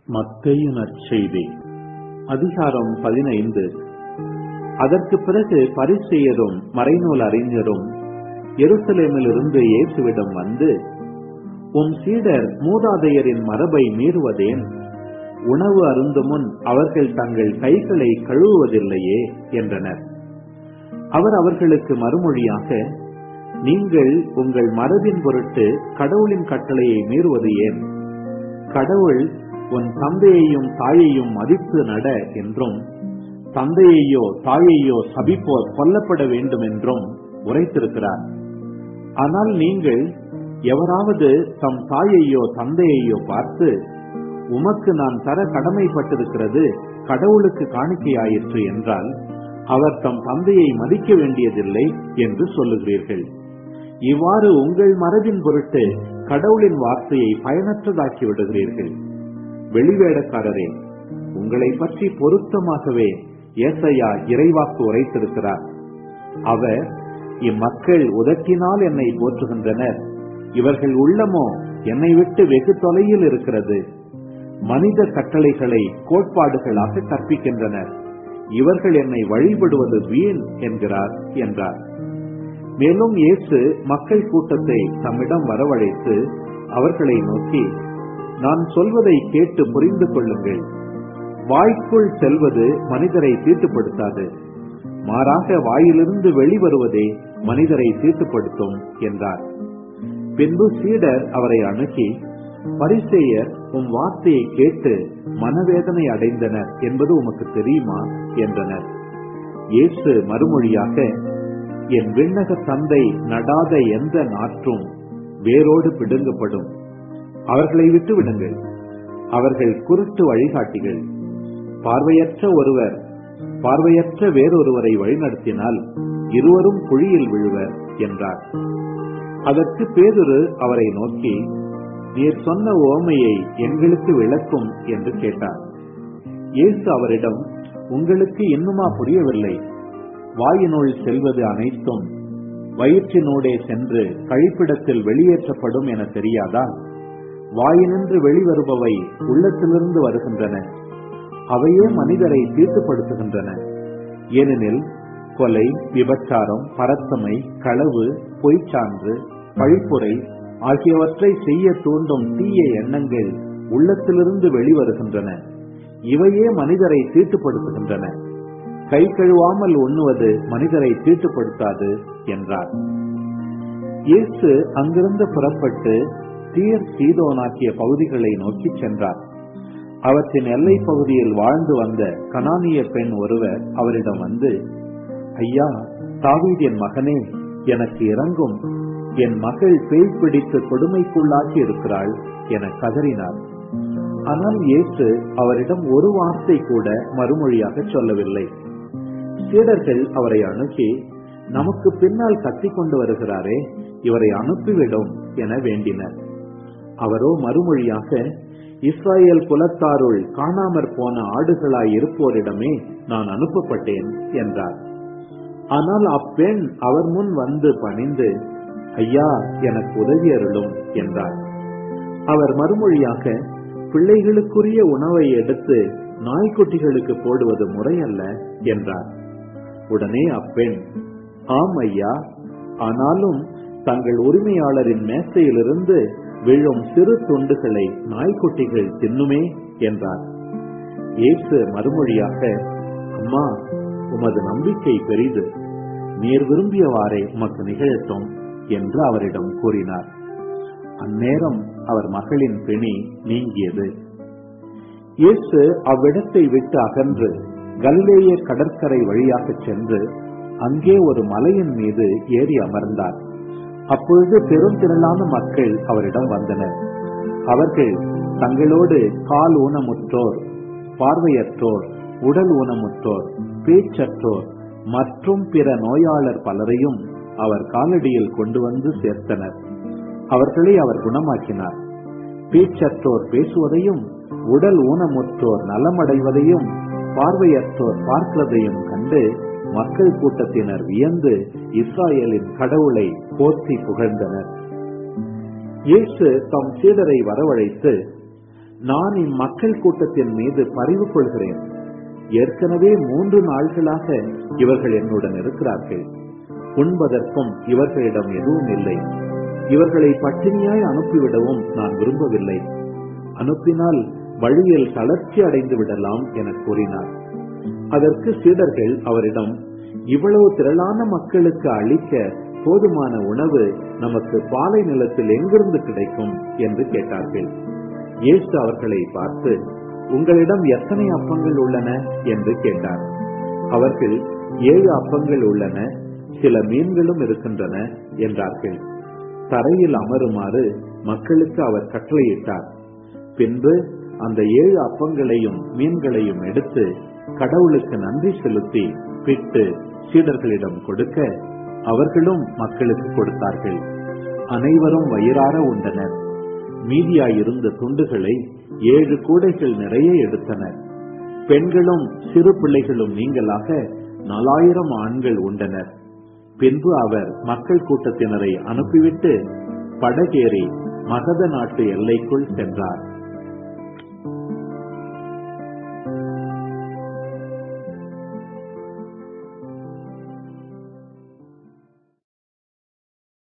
மத்தேயு நற்செய்தி அதிகாரம் பதினைந்து அதற்கு பிறகு பரிசெயரும் மறைநூல் அறிஞரும் எருசலேமிலிருந்து இயேசுவிடம் வந்து உம் சீடர் மூதாதையரின் மரபை மீறுவதேன் உணவு அருந்தும் முன் அவர்கள் தங்கள் கைகளை கழுவுவதில்லையே என்றனர் அவர் அவர்களுக்கு மறுமொழியாக நீங்கள் உங்கள் மரபின் பொருட்டு கடவுளின் கட்டளையை மீறுவது ஏன் கடவுள் உன் தந்தையையும் தாயையும் மதித்து நட என்றும் தந்தையையோ தாயையோ சபிப்போர் கொல்லப்பட வேண்டும் என்றும் உரைத்திருக்கிறார் ஆனால் நீங்கள் எவராவது தம் தாயையோ தந்தையையோ பார்த்து உமக்கு நான் தர கடமைப்பட்டிருக்கிறது கடவுளுக்கு காணிக்கையாயிற்று என்றால் அவர் தம் தந்தையை மதிக்க வேண்டியதில்லை என்று சொல்லுகிறீர்கள் இவ்வாறு உங்கள் மரபின் பொருட்டு கடவுளின் வார்த்தையை பயனற்றதாக்கி விடுகிறீர்கள் வெளிவேடக்காரரே உங்களை பற்றி பொருத்தமாகவே ஏசையா இறைவாக்கு உரைத்திருக்கிறார் அவர் இம்மக்கள் உதட்டினால் என்னை போற்றுகின்றனர் இவர்கள் உள்ளமோ என்னை விட்டு வெகு தொலையில் இருக்கிறது மனித கட்டளைகளை கோட்பாடுகளாக கற்பிக்கின்றனர் இவர்கள் என்னை வழிபடுவது வீண் என்கிறார் என்றார் மேலும் இயேசு மக்கள் கூட்டத்தை தம்மிடம் வரவழைத்து அவர்களை நோக்கி நான் சொல்வதை கேட்டு புரிந்து கொள்ளுங்கள் வாய்க்குள் செல்வது மனிதரை தீட்டுப்படுத்தாது மாறாக வாயிலிருந்து வெளிவருவதே மனிதரை தீட்டுப்படுத்தும் என்றார் பின்பு சீடர் அவரை அணுகி பரிசேயர் உம் வார்த்தையை கேட்டு மனவேதனை அடைந்தனர் என்பது உமக்கு தெரியுமா என்றனர் இயேசு மறுமொழியாக என் விண்ணக தந்தை நடாத எந்த நாற்றும் வேரோடு பிடுங்கப்படும் அவர்களை விட்டு விடுங்கள் அவர்கள் குருட்டு வழிகாட்டிகள் பார்வையற்ற ஒருவர் பார்வையற்ற வேறொருவரை வழிநடத்தினால் இருவரும் குழியில் விழுவர் என்றார் அதற்கு பேதுரு அவரை நோக்கி நீர் சொன்ன ஓமையை எங்களுக்கு விளக்கும் என்று கேட்டார் இயேசு அவரிடம் உங்களுக்கு இன்னுமா புரியவில்லை வாயினுள் செல்வது அனைத்தும் வயிற்றினூடே சென்று கழிப்பிடத்தில் வெளியேற்றப்படும் என தெரியாதா வாயினின்று வெளிவருபவை உள்ளத்திலிருந்து வருகின்றன அவையே மனிதரை தீட்டுப்படுத்துகின்றன ஏனெனில் கொலை விபச்சாரம் பரத்தமை களவு பொய்ச்சான்று பழிப்புரை ஆகியவற்றை செய்ய தூண்டும் தீய எண்ணங்கள் உள்ளத்திலிருந்து வெளிவருகின்றன இவையே மனிதரை தீட்டுப்படுத்துகின்றன கை கழுவாமல் உண்ணுவது மனிதரை தீட்டுப்படுத்தாது என்றார் இயேசு அங்கிருந்து புறப்பட்டு தீர் சீதோனாக்கிய பகுதிகளை நோக்கி சென்றார் அவற்றின் எல்லை பகுதியில் வாழ்ந்து வந்த கனானிய பெண் ஒருவர் அவரிடம் வந்து ஐயா தாவீதின் மகனே எனக்கு இறங்கும் என் மகள் பேய் பிடித்து கொடுமைக்குள்ளாக்கி இருக்கிறாள் என கதறினார் ஆனால் இயேசு அவரிடம் ஒரு வார்த்தை கூட மறுமொழியாக சொல்லவில்லை சீடர்கள் அவரை அணுகி நமக்கு பின்னால் கத்திக் கொண்டு வருகிறாரே இவரை அனுப்பிவிடும் என வேண்டினர் அவரோ மறுமொழியாக இஸ்ராயல் குலத்தாருள் காணாமற் போன ஆடுகளாய் இருப்போரிடமே நான் அனுப்பப்பட்டேன் என்றார் ஆனால் அப்பெண் அவர் முன் வந்து பணிந்து ஐயா எனக்கு உதவி அருளும் என்றார் அவர் மறுமொழியாக பிள்ளைகளுக்குரிய உணவை எடுத்து நாய்க்குட்டிகளுக்கு போடுவது முறையல்ல என்றார் உடனே அப்பெண் ஆம் ஐயா ஆனாலும் தங்கள் உரிமையாளரின் மேசையிலிருந்து விழும் சிறு துண்டுகளை நாய்க்குட்டிகள் தின்னுமே என்றார் இயேசு மறுமொழியாக அம்மா உமது நம்பிக்கை பெரிது நீர் விரும்பியவாறே உமக்கு நிகழட்டும் என்று அவரிடம் கூறினார் அந்நேரம் அவர் மகளின் பிணி நீங்கியது இயேசு அவ்விடத்தை விட்டு அகன்று கல்லேய கடற்கரை வழியாக சென்று அங்கே ஒரு மலையின் மீது ஏறி அமர்ந்தார் அப்பொழுது பெருந்திரளான மக்கள் அவரிடம் வந்தனர் அவர்கள் தங்களோடு கால் ஊனமுற்றோர் பார்வையற்றோர் உடல் ஊனமுற்றோர் பேச்சற்றோர் மற்றும் பிற நோயாளர் பலரையும் அவர் காலடியில் கொண்டு வந்து சேர்த்தனர் அவர்களை அவர் குணமாக்கினார் பேச்சற்றோர் பேசுவதையும் உடல் ஊனமுற்றோர் நலமடைவதையும் பார்வையற்றோர் பார்க்கிறதையும் கண்டு மக்கள் கூட்டத்தினர் வியந்து இஸ்ராயலின் கடவுளை போற்றி புகழ்ந்தனர் இயேசு தம் சீடரை வரவழைத்து நான் இம்மக்கள் கூட்டத்தின் மீது பரிவு கொள்கிறேன் ஏற்கனவே மூன்று நாள்களாக இவர்கள் என்னுடன் இருக்கிறார்கள் உண்பதற்கும் இவர்களிடம் எதுவும் இல்லை இவர்களை பட்டினியாய் அனுப்பிவிடவும் நான் விரும்பவில்லை அனுப்பினால் வழியில் தளர்ச்சி அடைந்து விடலாம் என கூறினார் அதற்கு சீடர்கள் அவரிடம் இவ்வளவு திரளான மக்களுக்கு அளிக்க போதுமான உணவு நமக்கு பாலை நிலத்தில் எங்கிருந்து கிடைக்கும் என்று கேட்டார்கள் இயேசு அவர்களை பார்த்து உங்களிடம் எத்தனை அப்பங்கள் உள்ளன என்று கேட்டார் அவர்கள் ஏழு அப்பங்கள் உள்ளன சில மீன்களும் இருக்கின்றன என்றார்கள் தரையில் அமருமாறு மக்களுக்கு அவர் கட்டளையிட்டார் பின்பு அந்த ஏழு அப்பங்களையும் மீன்களையும் எடுத்து கடவுளுக்கு நன்றி செலுத்தி பிட்டு சீடர்களிடம் கொடுக்க அவர்களும் மக்களுக்கு கொடுத்தார்கள் அனைவரும் வயிறார உண்டனர் மீதியாயிருந்த துண்டுகளை ஏழு கூடைகள் நிறைய எடுத்தனர் பெண்களும் சிறு பிள்ளைகளும் நீங்களாக நாலாயிரம் ஆண்கள் உண்டனர் பின்பு அவர் மக்கள் கூட்டத்தினரை அனுப்பிவிட்டு படகேறி மகத நாட்டு எல்லைக்குள் சென்றார்